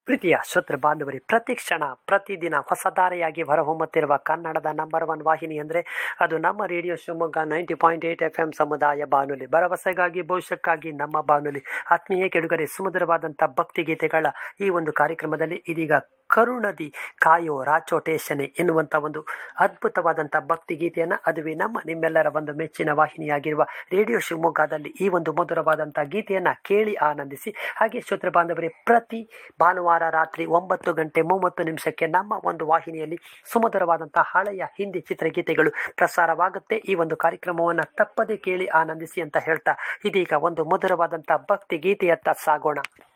ಪ್ರೀತಿಯ ಶ್ರೋತೃ ಬಾಂಧವರಿ ಪ್ರತಿ ಕ್ಷಣ ಪ್ರತಿದಿನ ಹೊಸ ಧಾರೆಯಾಗಿ ಹೊರಹೊಮ್ಮುತ್ತಿರುವ ಕನ್ನಡದ ನಂಬರ್ ಒನ್ ವಾಹಿನಿ ಅಂದರೆ ಅದು ನಮ್ಮ radio Shivamogga ninety point eight F M ಸಮುದಾಯ ಬಾನುಲಿ ಭರವಸೆಗಾಗಿ ಭವಿಷ್ಯಕ್ಕಾಗಿ ನಮ್ಮ ಬಾನುಲಿ ಆತ್ಮೀಯ ಕೆಡುಗರೆ ಸುಮಧುರವಾದಂಥ ಭಕ್ತಿಗೀತೆಗಳ ಈ ಒಂದು ಕಾರ್ಯಕ್ರಮದಲ್ಲಿ ಇದೀಗ ಕರುಣದಿ ಕಾಯೋ ರಾಚೋಟೇಶನೆ ಎನ್ನುವಂಥ ಒಂದು ಅದ್ಭುತವಾದಂಥ ಭಕ್ತಿಗೀತೆಯನ್ನು ಅದುವೇ ನಮ್ಮ ನಿಮ್ಮೆಲ್ಲರ ಒಂದು ಮೆಚ್ಚಿನ ವಾಹಿನಿಯಾಗಿರುವ ರೇಡಿಯೋ ಶಿವಮೊಗ್ಗದಲ್ಲಿ ಈ ಒಂದು ಮಧುರವಾದಂಥ ಗೀತೆಯನ್ನು ಕೇಳಿ ಆನಂದಿಸಿ ಹಾಗೆ ಶ್ರೋತೃ ಬಾಂಧವರೇ ಪ್ರತಿ ಭಾನುವಾರ ರಾತ್ರಿ ಒಂಬತ್ತು ಗಂಟೆ ಮೂವತ್ತು ನಿಮಿಷಕ್ಕೆ ನಮ್ಮ ಒಂದು ವಾಹಿನಿಯಲ್ಲಿ ಸುಮಧುರವಾದಂಥ ಹಳೆಯ ಹಿಂದಿ ಚಿತ್ರಗೀತೆಗಳು ಪ್ರಸಾರವಾಗುತ್ತೆ ಈ ಒಂದು ಕಾರ್ಯಕ್ರಮವನ್ನು ತಪ್ಪದೇ ಕೇಳಿ ಆನಂದಿಸಿ ಅಂತ ಹೇಳ್ತಾ ಇದೀಗ ಒಂದು ಮಧುರವಾದಂಥ ಭಕ್ತಿ ಗೀತೆಯತ್ತ ಸಾಗೋಣ